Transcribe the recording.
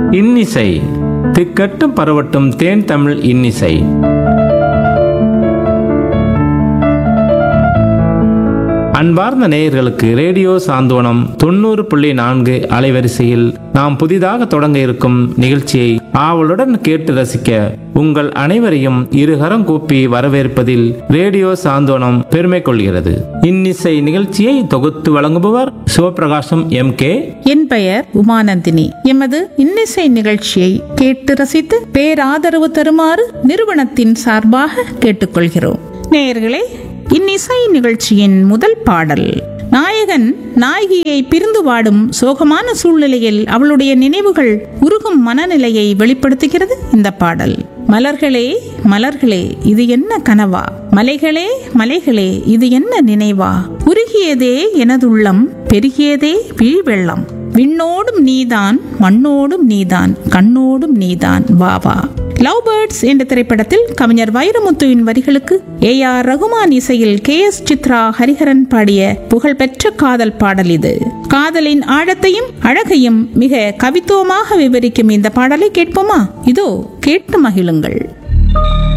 இன்னிசை திக்கட்டும் பரவட்டும் தேன் தமிழ் இன்னிசை அன்பார்ந்த நேயர்களுக்கு ரேடியோ சாந்தோனம் தொண்ணூறு புள்ளி நான்கு அலைவரிசையில் நாம் புதிதாக தொடங்க இருக்கும் நிகழ்ச்சியை ஆவலுடன் கேட்டு ரசிக்க உங்கள் அனைவரையும் இருகரம் கூப்பி வரவேற்பதில் ரேடியோ சாந்தோனம் பெருமை கொள்கிறது இன்னிசை நிகழ்ச்சியை தொகுத்து வழங்குபவர் சிவபிரகாசம் எம் கே என் பெயர் உமானந்தினி எமது இன்னிசை நிகழ்ச்சியை கேட்டு ரசித்து பேராதரவு தருமாறு நிறுவனத்தின் சார்பாக கேட்டுக்கொள்கிறோம் நேயர்களே இன்னிசை நிகழ்ச்சியின் முதல் பாடல் நாயகன் நாயகியை பிரிந்து வாடும் சோகமான சூழ்நிலையில் அவளுடைய நினைவுகள் உருகும் மனநிலையை வெளிப்படுத்துகிறது இந்த பாடல் மலர்களே மலர்களே இது என்ன கனவா மலைகளே மலைகளே இது என்ன நினைவா உருகியதே எனதுள்ளம் பெருகியதே விழிவெள்ளம் விண்ணோடும் நீதான் மண்ணோடும் நீதான் கண்ணோடும் நீதான் வா வா லவ் பேர்ட்ஸ் என்ற திரைப்படத்தில் கவிஞர் வைரமுத்துவின் வரிகளுக்கு ஏ ஆர் ரகுமான் இசையில் கே எஸ் சித்ரா ஹரிஹரன் பாடிய புகழ்பெற்ற காதல் பாடல் இது காதலின் ஆழத்தையும் அழகையும் மிக கவித்துவமாக விவரிக்கும் இந்த பாடலை கேட்போமா இதோ கேட்டு மகிழுங்கள்